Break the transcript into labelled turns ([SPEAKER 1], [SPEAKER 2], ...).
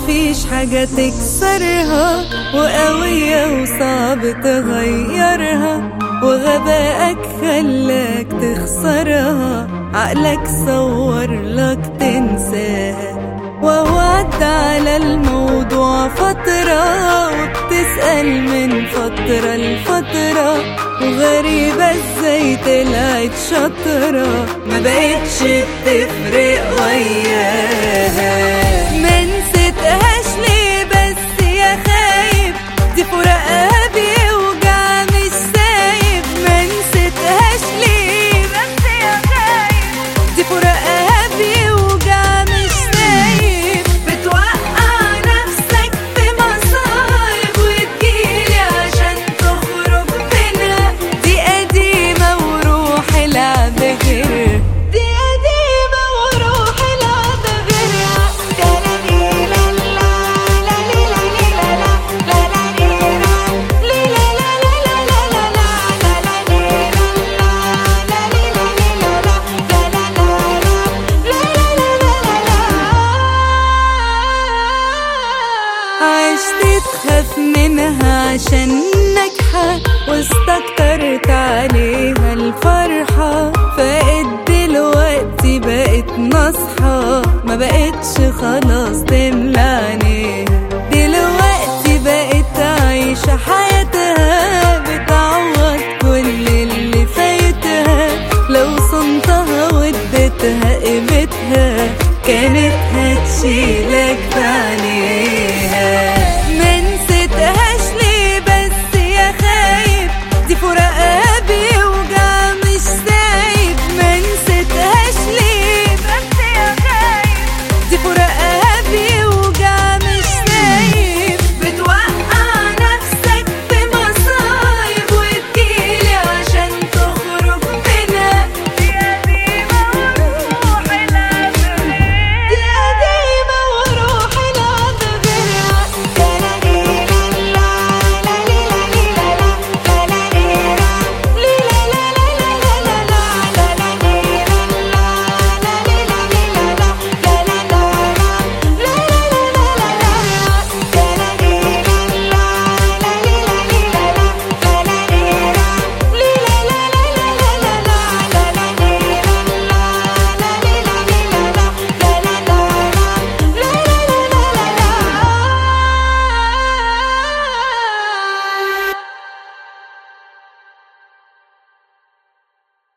[SPEAKER 1] مفيش حاجة تكسرها وقوية وصعب تغيرها وغبائك خلاك تخسرها عقلك صور لك تنساها ووعدت على الموضوع فترة وبتسأل من فترة لفترة وغريبة ازاي طلعت شاطرة ما بقتش بتفرق وياها ما نسيتهاش ليه بس يا خايب دي فراقها بيوجع مش سايب ما نسيتهاش ليه بس يا خايب دي فراقها بيوجع مش سايب بتوقع نفسك في مصايب وتجيلي عشان تخرج منها دي قديمة وروح العب غير دي قديمة وروح العب غيرها عشت تخاف منها عشان ناجحة واستكترت عليها الفرحة فقت دلوقتي بقت نصحى ما بقتش خلاص تملى عينيها دلوقتي بقت عايشة حياتها بتعوض كل اللي فايتها لو صنتها واديتها قيمتها كانت هتشيلك في عينيها